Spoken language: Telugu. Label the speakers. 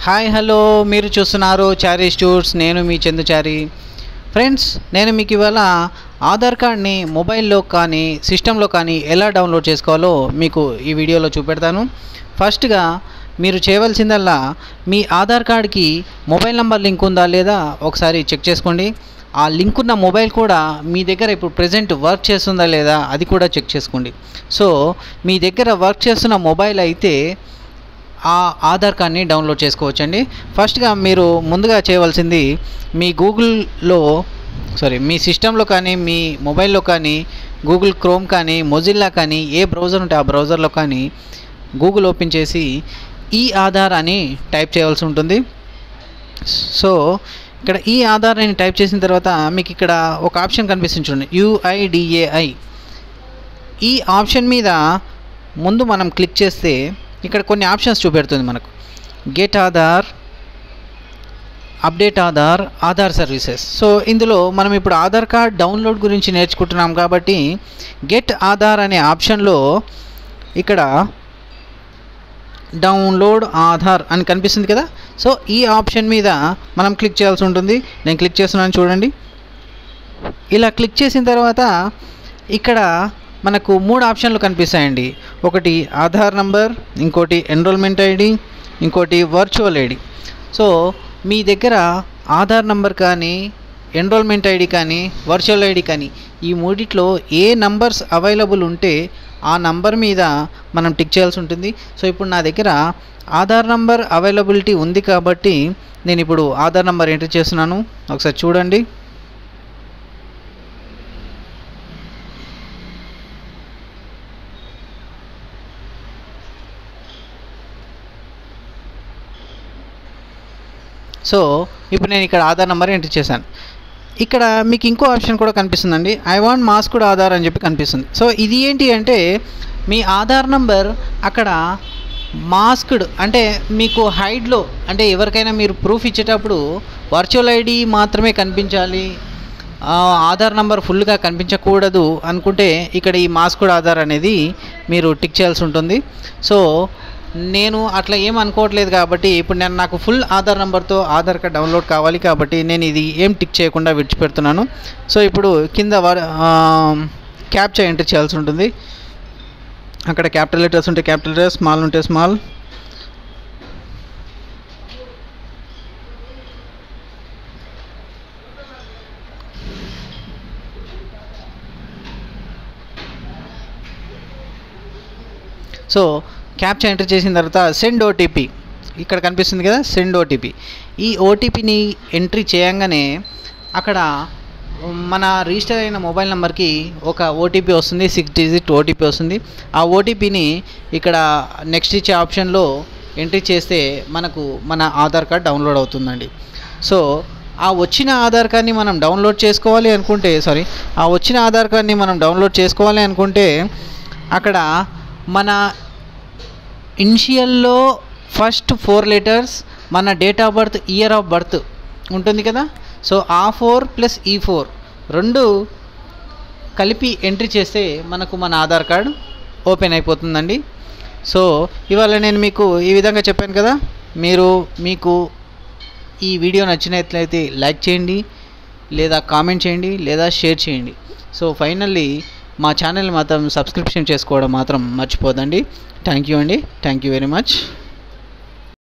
Speaker 1: హాయ్ హలో మీరు చూస్తున్నారు చారీ స్టూర్స్ నేను మీ చందుచారి ఫ్రెండ్స్ నేను మీకు ఇవాళ ఆధార్ కార్డ్ని మొబైల్లో కానీ సిస్టంలో కానీ ఎలా డౌన్లోడ్ చేసుకోవాలో మీకు ఈ వీడియోలో చూపెడతాను ఫస్ట్గా మీరు చేయవలసిందల్లా మీ ఆధార్ కార్డ్కి మొబైల్ నెంబర్ లింక్ ఉందా లేదా ఒకసారి చెక్ చేసుకోండి ఆ లింక్ ఉన్న మొబైల్ కూడా మీ దగ్గర ఇప్పుడు ప్రజెంట్ వర్క్ చేస్తుందా లేదా అది కూడా చెక్ చేసుకోండి సో మీ దగ్గర వర్క్ చేస్తున్న మొబైల్ అయితే ఆ ఆధార్ కార్డ్ని డౌన్లోడ్ చేసుకోవచ్చండి ఫస్ట్గా మీరు ముందుగా చేయవలసింది మీ గూగుల్లో సారీ మీ సిస్టంలో కానీ మీ మొబైల్లో కానీ గూగుల్ క్రోమ్ కానీ మొజిల్లా కానీ ఏ బ్రౌజర్ ఉంటే ఆ బ్రౌజర్లో కానీ గూగుల్ ఓపెన్ చేసి ఈ ఆధార్ అని టైప్ చేయవలసి ఉంటుంది సో ఇక్కడ ఈ ఆధార్ అని టైప్ చేసిన తర్వాత మీకు ఇక్కడ ఒక ఆప్షన్ కనిపిస్తుంది చూడండి యుఐడిఏఐ ఈ ఆప్షన్ మీద ముందు మనం క్లిక్ చేస్తే ఇక్కడ కొన్ని ఆప్షన్స్ చూపెడుతుంది మనకు get Aadhaar update Aadhaar Aadhaar services so ఇందులో మనం ఇప్పుడు ఆధార్ కార్డ్ డౌన్లోడ్ గురించి నేర్చుకుంటున్నాం కాబట్టి గెట్ ఆధార్ అనే ఆప్షన్లో ఇక్కడ డౌన్లోడ్ ఆధార్ అని కనిపిస్తుంది కదా సో ఈ ఆప్షన్ మీద మనం క్లిక్ చేయాల్సి ఉంటుంది నేను క్లిక్ చేస్తున్నాను చూడండి ఇలా క్లిక్ చేసిన తర్వాత ఇక్కడ మనకు మూడు ఆప్షన్లు కనిపిస్తాయండి ఒకటి ఆధార్ నంబర్ ఇంకోటి ఎన్రోల్మెంట్ ఐడి ఇంకోటి వర్చువల్ ఐడి సో మీ దగ్గర ఆధార్ నంబర్ కానీ ఎన్రోల్మెంట్ ఐడి కానీ వర్చువల్ ఐడి కానీ ఈ మూడిట్లో ఏ నంబర్స్ అవైలబుల్ ఉంటే ఆ నంబర్ మీద మనం టిక్ చేయాల్సి ఉంటుంది సో ఇప్పుడు నా దగ్గర ఆధార్ నంబర్ అవైలబిలిటీ ఉంది కాబట్టి నేను ఇప్పుడు ఆధార్ నంబర్ ఎంటర్ చేస్తున్నాను ఒకసారి చూడండి సో ఇప్పుడు నేను ఇక్కడ ఆధార్ నెంబర్ ఎంటర్ చేశాను ఇక్కడ మీకు ఇంకో ఆప్షన్ కూడా కనిపిస్తుందండి ఐ వాంట్ మాస్క్డ్ ఆధార్ అని చెప్పి కనిపిస్తుంది సో ఇది ఏంటి అంటే మీ ఆధార్ నంబర్ అక్కడ మాస్క్డ్ అంటే మీకు హైడ్లో అంటే ఎవరికైనా మీరు ప్రూఫ్ ఇచ్చేటప్పుడు వర్చువల్ ఐడి మాత్రమే కనిపించాలి ఆధార్ నంబర్ ఫుల్గా కనిపించకూడదు అనుకుంటే ఇక్కడ ఈ మాస్క్డ్ ఆధార్ అనేది మీరు టిక్ చేయాల్సి ఉంటుంది సో నేను అట్లా ఏం అనుకోవట్లేదు కాబట్టి ఇప్పుడు నేను నాకు ఫుల్ ఆధార్ నెంబర్తో ఆధార్ కార్డ్ డౌన్లోడ్ కావాలి కాబట్టి నేను ఇది ఏం టిక్ చేయకుండా విడిచిపెడుతున్నాను సో ఇప్పుడు కింద క్యాప్చా ఎంటర్ చేయాల్సి ఉంటుంది అక్కడ క్యాపిటల్ లెటర్స్ ఉంటే క్యాపిటల్ లెటర్స్ స్మాల్ ఉంటే స్మాల్ సో క్యాప్చా ఎంటర్ చేసిన తర్వాత సెండ్ ఓటీపీ ఇక్కడ కనిపిస్తుంది కదా సెండ్ ఓటీపీ ఈ ఓటీపీని ఎంట్రీ చేయంగానే అక్కడ మన రిజిస్టర్ అయిన మొబైల్ నెంబర్కి ఒక ఓటీపీ వస్తుంది సిక్స్ డిజిట్ ఓటీపీ వస్తుంది ఆ ఓటీపీని ఇక్కడ నెక్స్ట్ ఇచ్చే ఆప్షన్లో ఎంట్రీ చేస్తే మనకు మన ఆధార్ కార్డ్ డౌన్లోడ్ అవుతుందండి సో ఆ వచ్చిన ఆధార్ కార్డ్ని మనం డౌన్లోడ్ చేసుకోవాలి అనుకుంటే సారీ ఆ వచ్చిన ఆధార్ కార్డ్ని మనం డౌన్లోడ్ చేసుకోవాలి అనుకుంటే అక్కడ మన ఇనిషియల్లో ఫస్ట్ ఫోర్ లెటర్స్ మన date of birth year of birth ఉంటుంది కదా సో ఆ ఫోర్ ప్లస్ ఈ ఫోర్ రెండు కలిపి ఎంట్రీ చేస్తే మనకు మన ఆధార్ కార్డు ఓపెన్ అయిపోతుందండి సో ఇవాళ నేను మీకు ఈ విధంగా చెప్పాను కదా మీరు మీకు ఈ వీడియో నచ్చినట్లయితే లైక్ చేయండి లేదా కామెంట్ చేయండి లేదా షేర్ చేయండి సో ఫైనల్లీ మా ఛానల్ మాత్రం సబ్స్క్రిప్షన్ చేసుకోవడం మాత్రం మర్చిపోదండి థ్యాంక్ యూ అండి థ్యాంక్ యూ వెరీ మచ్